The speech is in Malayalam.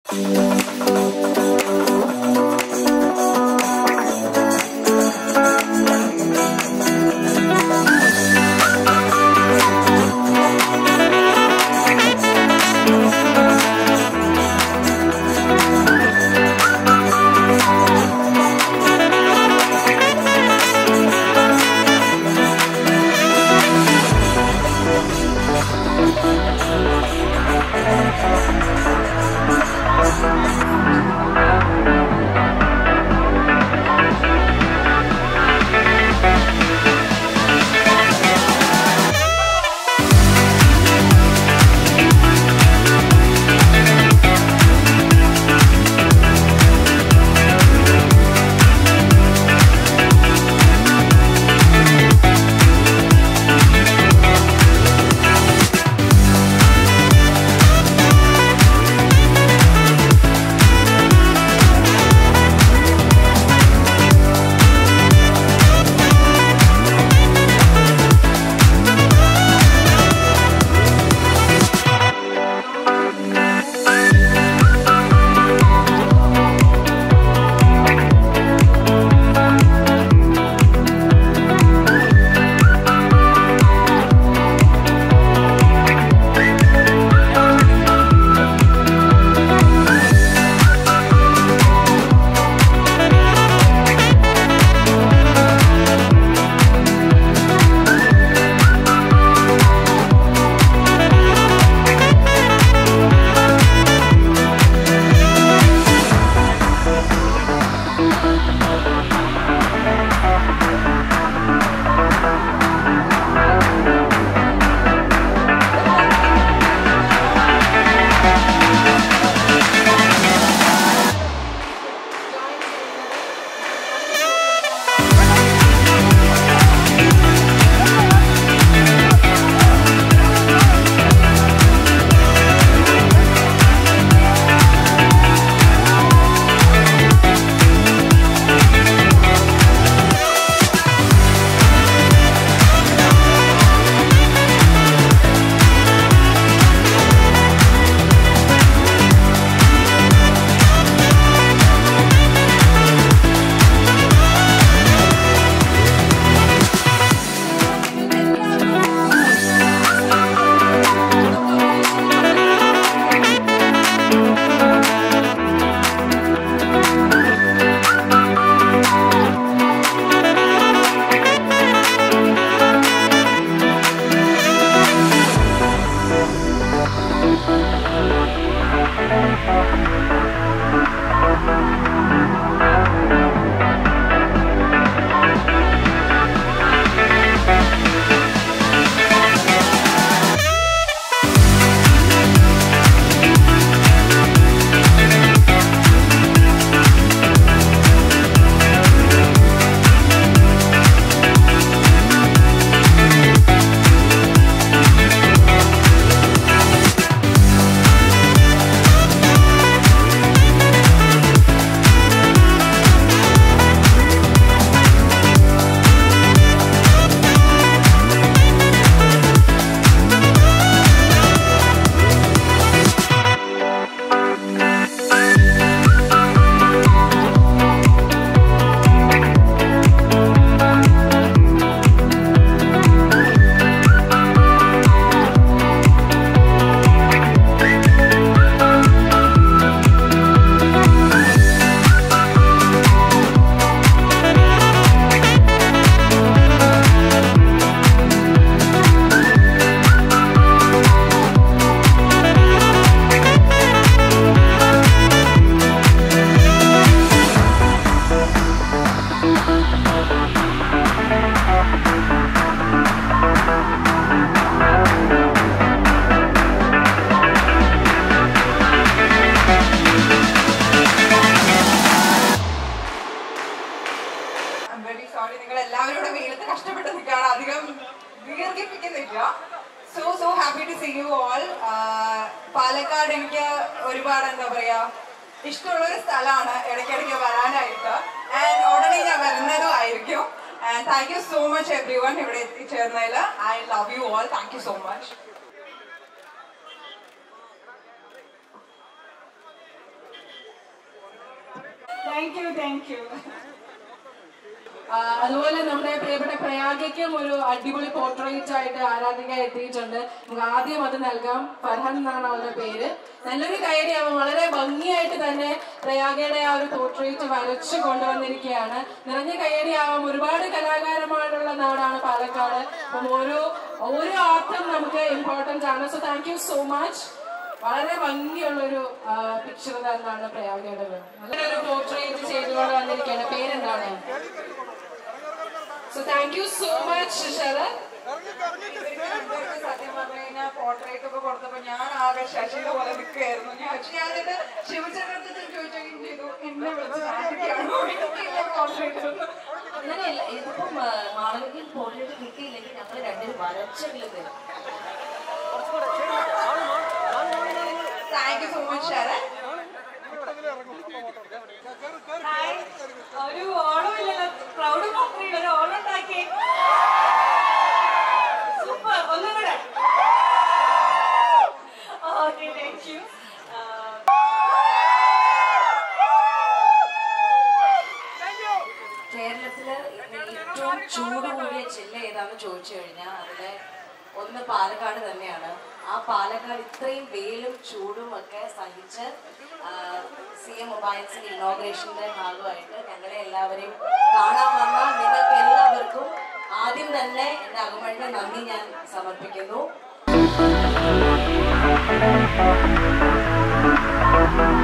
സോറി നിങ്ങൾ എല്ലാവരും ഇവിടെ വെയിലത്ത് കഷ്ടപ്പെട്ട് നിൽക്കുകയാണ് അധികം ദീർഘിപ്പിക്കുന്നില്ല so so happy to see you all Palakkad എനിക്ക് ഒരുപാട് എന്താ പറയാ ഇഷ്ടമുള്ള ഒരു സ്ഥലമാണ് ഇടയ്ക്കിടയ്ക്ക് വരാനായിട്ട് ആൻഡ് ഉടനെ ഞാൻ വരുന്നതും ആയിരിക്കും and thank you so much everyone ഇവിടെ എത്തിച്ചേർന്നതിൽ I love you all thank you so much thank you thank you ആ, അതുപോലെ നമ്മുടെ പ്രിയപ്പെട്ട പ്രയാഗയ്ക്കും ഒരു അടിപൊളി പോർട്രേറ്റ് ആയിട്ട് ആരാധിക എത്തിയിട്ടുണ്ട് നമുക്ക് ആദ്യം അത് നൽകാം ഫർഹൻ എന്നാണ് അവരുടെ പേര് നല്ലൊരു കയറിയാവും വളരെ ഭംഗിയായിട്ട് തന്നെ പ്രയാഗയുടെ ആ ഒരു പോർട്രേറ്റ് വരച്ചു കൊണ്ടുവന്നിരിക്കുകയാണ് നിറഞ്ഞ കയ്യടിയാവാം ഒരുപാട് കലാകാരന്മാരുള്ള നാടാണ് പാലക്കാട് അപ്പം ഓരോ ഓരോ ആർട്ടും നമുക്ക് ഇമ്പോർട്ടന്റ് ആണ് so thank you so much വളരെ ഭംഗിയുള്ളൊരു പിക്ചർ തന്നെയാണ് പ്രയാഗയുടെ നല്ലൊരു പോർട്രേറ്റ് ചെയ്തുകൊണ്ട് വന്നിരിക്കുകയാണ് പേരെന്താണ് so thank you so much Sarath ഇവർക്ക് രണ്ടുപേർക്ക് സത്യം പറഞ്ഞു കഴിഞ്ഞാൽ പോർട്രേറ്റ് ഒക്കെ കൊടുത്തപ്പോ ഞാൻ ആകെ ശശിയുടെ പോലെ നിൽക്കുകയായിരുന്നു ഞാൻ പക്ഷെ ഞാനിത് ശിവചക്രത്തിൽ ചോദിക്കുകയും ചെയ്തു എന്നെ വിളിച്ച് ആക്കിയാണോ എനിക്കില്ല പോർട്രേറ്റ് ഒന്നും അങ്ങനെയല്ല ഇതിപ്പം ആ, മാളവികയിൽ പോർട്രേറ്റ് കിട്ടിയില്ലെങ്കിൽ ഞങ്ങൾ രണ്ടുപേരും വരച്ചെങ്കിലും തരും thank you so much Sarath hi ഒരു ഓണമില്ലല്ലോ ക്രൗഡ് മാത്രമേ ഒരു ഓണം ഉണ്ടാക്കി സൂപ്പർ ഒന്നും കൂടെ ഓക്കെ താങ്ക് യു കേരളത്തില് ഇന്ന് ഏറ്റവും ചൂട് കൂടിയ ജില്ല ഏതാന്ന് ചോദിച്ചു കഴിഞ്ഞാൽ അതില് ഒന്ന് പാലക്കാട് തന്നെയാണ് ആ പാലക്കാട് ഇത്രയും വെയിലും ചൂടും ഒക്കെ സഹിച്ച് സി എം മൊബൈൽസിന്റെ ഇനോഗ്രേഷന്റെ ഭാഗമായിട്ട് ഞങ്ങളെ എല്ലാവരെയും കാണാൻ വന്ന നിങ്ങൾക്ക് എല്ലാവർക്കും ആദ്യം തന്നെ എന്റെ അകമഴിഞ്ഞ നന്ദി ഞാൻ സമർപ്പിക്കുന്നു